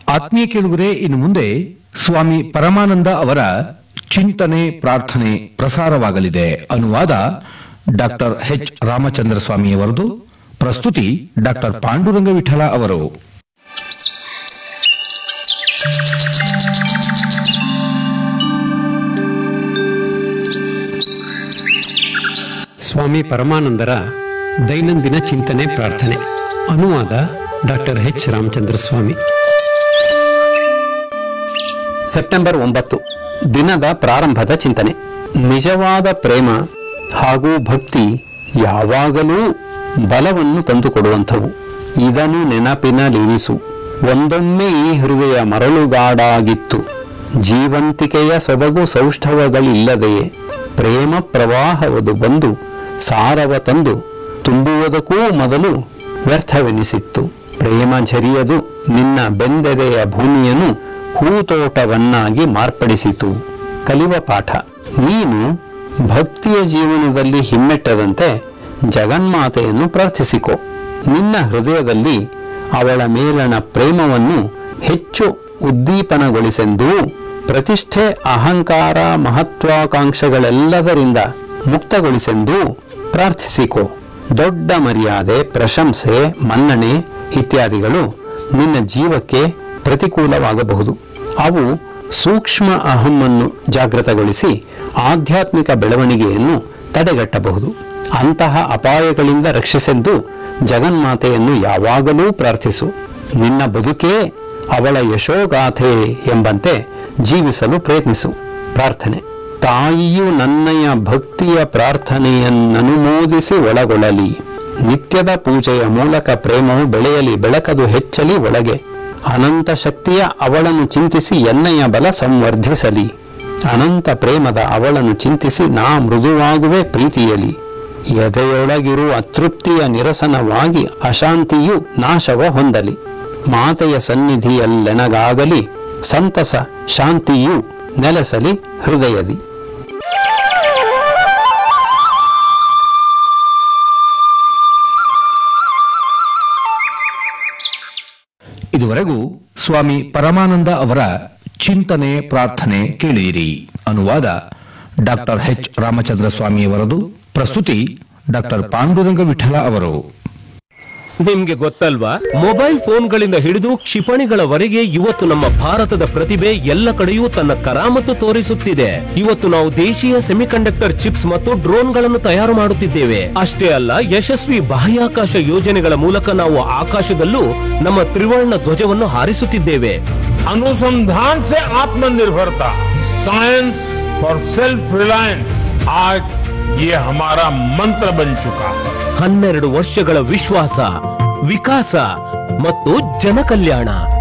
ಆತ್ಮೀಯ ಕೇಳುಗರೆ ಇನ್ನು ಮುಂದೆ ಸ್ವಾಮಿ ಪರಮಾನಂದ ಅವರ ಚಿಂತನೆ ಪ್ರಾರ್ಥನೆ ಪ್ರಸಾರವಾಗಲಿದೆ ಅನುವಾದ ಡಾಕ್ಟರ್ ಎಚ್ ರಾಮಚಂದ್ರ ಸ್ವಾಮಿಯವರದು ಪ್ರಸ್ತುತಿ ಡಾಕ್ಟರ್ ಪಾಂಡುರಂಗ ವಿಠಲ ಅವರು ಸ್ವಾಮಿ ಪರಮಾನಂದರ ದೈನಂದಿನ ಚಿಂತನೆ ಪ್ರಾರ್ಥನೆ ಅನುವಾದ doctor H Ramachandra Swamy September ಒಂಬತ್ತು ದಿನದ ಪ್ರಾರಂಭದ ಚಿಂತನೆ ನಿಜವಾದ ಪ್ರೇಮ ಹಾಗೂ ಭಕ್ತಿ ಯಾವಾಗಲೂ ಬಲವನ್ನು ತಂದುಕೊಡುವಂಥವು ಇದನ್ನು ನೆನಪಿನಲ್ಲಿರಿಸು ಒಂದೊಮ್ಮೆ ಈ ಹೃದಯ ಮರಳುಗಾಡಾಗಿತ್ತು ಜೀವಂತಿಕೆಯ ಸೊಬಗು ಸೌಷ್ಠವಗಳಿಲ್ಲದೆಯೇ ಪ್ರೇಮ ಪ್ರವಾಹವದು ಬಂದು ಸಾರವ ತಂದು ತುಂಬುವುದಕ್ಕೂ ಮೊದಲು ವ್ಯರ್ಥವೆನಿಸಿತ್ತು ಪ್ರೇಮ ಝರಿಯದು ನಿನ್ನ ಬೆಂದೆದೆಯ ಭೂಮಿಯನ್ನು ಹೂತೋಟವನ್ನಾಗಿ ಮಾರ್ಪಡಿಸಿತು ಕಲಿವ ಪಾಠ ನೀನು ಭಕ್ತಿಯ ಜೀವನದಲ್ಲಿ ಹಿಮ್ಮೆಟ್ಟದಂತೆ ಜಗನ್ಮಾತೆಯನ್ನು ಪ್ರಾರ್ಥಿಸಿಕೊ ನಿನ್ನ ಹೃದಯದಲ್ಲಿ ಅವಳ ಮೇಲಣ ಪ್ರೇಮವನ್ನು ಹೆಚ್ಚು ಉದ್ದೀಪನಗೊಳಿಸೆಂದೂ ಪ್ರತಿಷ್ಠೆ ಅಹಂಕಾರ ಮಹತ್ವಾಕಾಂಕ್ಷೆಗಳೆಲ್ಲದರಿಂದ ಮುಕ್ತಗೊಳಿಸೆಂದೂ ಪ್ರಾರ್ಥಿಸಿಕೊ ದೊಡ್ಡ ಮರ್ಯಾದೆ ಪ್ರಶಂಸೆ ಮನ್ನಣೆ ಇತ್ಯಾದಿಗಳು ನಿನ್ನ ಜೀವಕ್ಕೆ ಪ್ರತಿಕೂಲವಾಗಬಹುದು ಅವು ಸೂಕ್ಷ್ಮ ಅಹಮ್ಮನ್ನು ಜಾಗೃತಗೊಳಿಸಿ ಆಧ್ಯಾತ್ಮಿಕ ಬೆಳವಣಿಗೆಯನ್ನು ತಡೆಗಟ್ಟಬಹುದು ಅಂತಹ ಅಪಾಯಗಳಿಂದ ರಕ್ಷಿಸೆಂದು ಜಗನ್ಮಾತೆಯನ್ನು ಯಾವಾಗಲೂ ಪ್ರಾರ್ಥಿಸು ನಿನ್ನ ಬದುಕೇ ಅವಳ ಯಶೋಗಾಥೆ ಎಂಬಂತೆ ಜೀವಿಸಲು ಪ್ರಯತ್ನಿಸು ಪ್ರಾರ್ಥನೆ ತಾಯಿಯು ನನ್ನಯ ಭಕ್ತಿಯ ಪ್ರಾರ್ಥನೆಯನ್ನನುಮೋದಿಸಿ ಒಳಗೊಳ್ಳಲಿ ನಿತ್ಯದ ಪೂಜೆಯ ಮೂಲಕ ಪ್ರೇಮವು ಬೆಳೆಯಲಿ ಬೆಳಕದು ಹೆಚ್ಚಲಿ ಒಳಗೆ ಅನಂತ ಶಕ್ತಿಯ ಅವಳನ್ನು ಚಿಂತಿಸಿ ಎನ್ನಯ ಬಲ ಸಂವರ್ಧಿಸಲಿ ಅನಂತ ಪ್ರೇಮದ ಅವಳನ್ನು ಚಿಂತಿಸಿ ನಾ ಮೃದುವಾಗುವೆ ಪ್ರೀತಿಯಲಿ ಎದೆಯೊಳಗಿರುವ ಅತೃಪ್ತಿಯ ನಿರಸನವಾಗಿ ಅಶಾಂತಿಯು ನಾಶವ ಹೊಂದಲಿ ಮಾತೆಯ ಸನ್ನಿಧಿಯಲ್ಲೆನಗಾಗಲಿ ಸಂತಸ ಶಾಂತಿಯು ನೆಲೆಸಲಿ ಹೃದಯದಿ ಇದುವರೆಗೂ ಸ್ವಾಮಿ ಪರಮಾನಂದ ಅವರ ಚಿಂತನೆ ಪ್ರಾರ್ಥನೆ ಕೇಳಿದಿರಿ ಅನುವಾದ ಡಾಕ್ಟರ್ ಎಚ್ ರಾಮಚಂದ್ರ ಸ್ವಾಮಿಯವರದು ಪ್ರಸ್ತುತಿ ಡಾಕ್ಟರ್ ಪಾಂಡುರಂಗ ವಿಠಲ ಅವರು ನಿಮ್ಗೆ ಗೊತ್ತಲ್ವಾ ಮೊಬೈಲ್ ಫೋನ್ಗಳಿಂದ ಹಿಡಿದು ಕ್ಷಿಪಣಿಗಳವರೆಗೆ ಇವತ್ತು ನಮ್ಮ ಭಾರತದ ಪ್ರತಿಭೆ ಎಲ್ಲ ಕಡೆಯೂ ತನ್ನ ಕರಾಮತ್ತು ತೋರಿಸುತ್ತಿದೆ ಇವತ್ತು ನಾವು ದೇಶೀಯ ಸೆಮಿಕಂಡಕ್ಟರ್ ಚಿಪ್ಸ್ ಮತ್ತು ಡ್ರೋನ್ಗಳನ್ನು ತಯಾರು ಮಾಡುತ್ತಿದ್ದೇವೆ ಅಷ್ಟೇ ಅಲ್ಲ ಯಶಸ್ವಿ ಬಾಹ್ಯಾಕಾಶ ಯೋಜನೆಗಳ ಮೂಲಕ ನಾವು ಆಕಾಶದಲ್ಲೂ ನಮ್ಮ ತ್ರಿವರ್ಣ ಧ್ವಜವನ್ನು ಹಾರಿಸುತ್ತಿದ್ದೇವೆ अनुसंधान से आत्मनिर्भरता साइंस फॉर सेल्फ रिलायंस आज ये हमारा मंत्र बन चुका है ಹನ್ನೆರಡು ವರ್ಷಗಳ ವಿಶ್ವಾಸ ವಿಕಾಸ ಮತ್ತು ಜನಕಲ್ಯಾಣ